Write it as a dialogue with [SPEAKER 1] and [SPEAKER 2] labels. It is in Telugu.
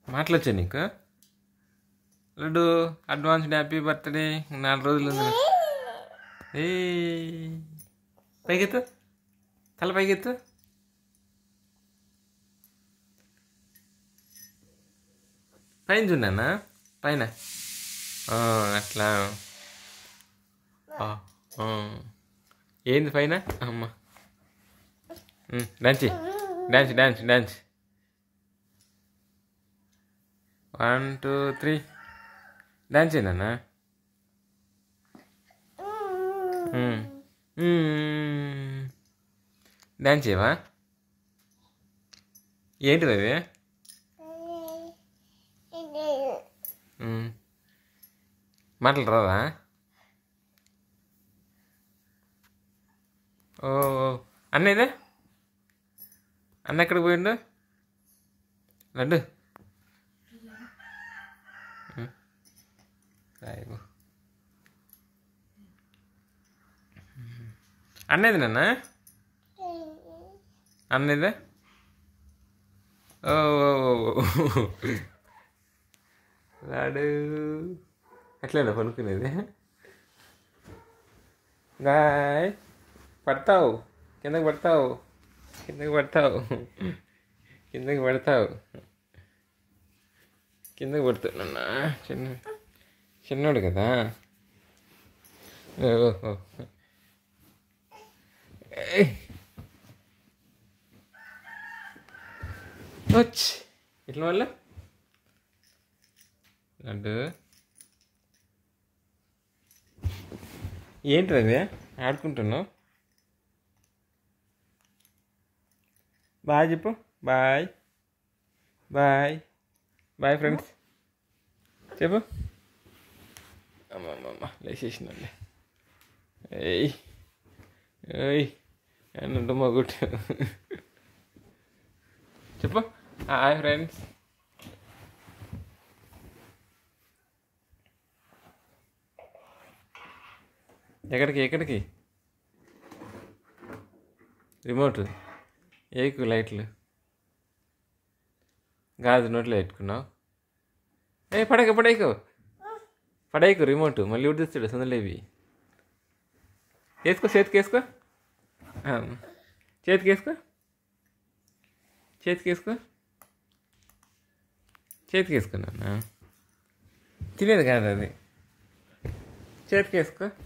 [SPEAKER 1] మాటలొచ్చా నీకు లడ్డు అడ్వాన్స్డ్ హ్యాపీ బర్త్డే నాలుగు రోజులు ఉంది ఏ పైకెత్తు తల పైకెత్తు పైన చూడన్నా పైన ఆ, అట్లా ఆ, ఆ. ఏంది పైన అమ్మ ఉమ్, డాన్స్ చెయ్. Dance dance dance one two three dance చేయనా డాన్స్ చేయవా ఏంటిది అది ఉమ్. మాటలు రాదా ఓ ఓ. అన్న ఇదే అన్న ఎక్కడికి పోయిండు లడ్డు ఉమ్. రాయకు. అన్నది నాన్న అన్నదే ఓ ఓ, ఓ, ఓ. లాడు ఎట్లయినా పనుకునేది గాయ్ పడతావు కిందకి పడతావు కిందకి పడతావు కిందకి పడతావు కిందకి పడుతావు నాన్న చిన్న చిన్నోడు కదా ఓ, ఓ, ఓ. ఏయ్. వచ్చ్ ఇట్లా వల్ల లడ్డు ఏంటి అది ఆడుకుంటున్నావు బాయ్ చెప్పు బాయ్ బాయ్ బాయ్ ఫ్రెండ్స్ చెప్పు అమ్మ అమ్మ అమ్మ లేచేసిందండి ఏయ్ ఏయ్ అన్నంట మగుట్టు చెప్పు హాయ్ ఫ్రెండ్స్ ఎక్కడికి ఎక్కడికి రిమోట్ ఏకు లైట్లు గాజు నోట్లో పెట్టుకున్నావు ఏ పడేకు పడేకు పడేకు రిమోట్ మళ్ళీ ఉడిస్తాడు సందులేవి వేసుకో చేతికి వేసుకో ఆ, చేతికి వేసుకో చేతికి వేసుకో చేతికి వేసుకున్నాను తినేది కాదు అది చేతికి వేసుకో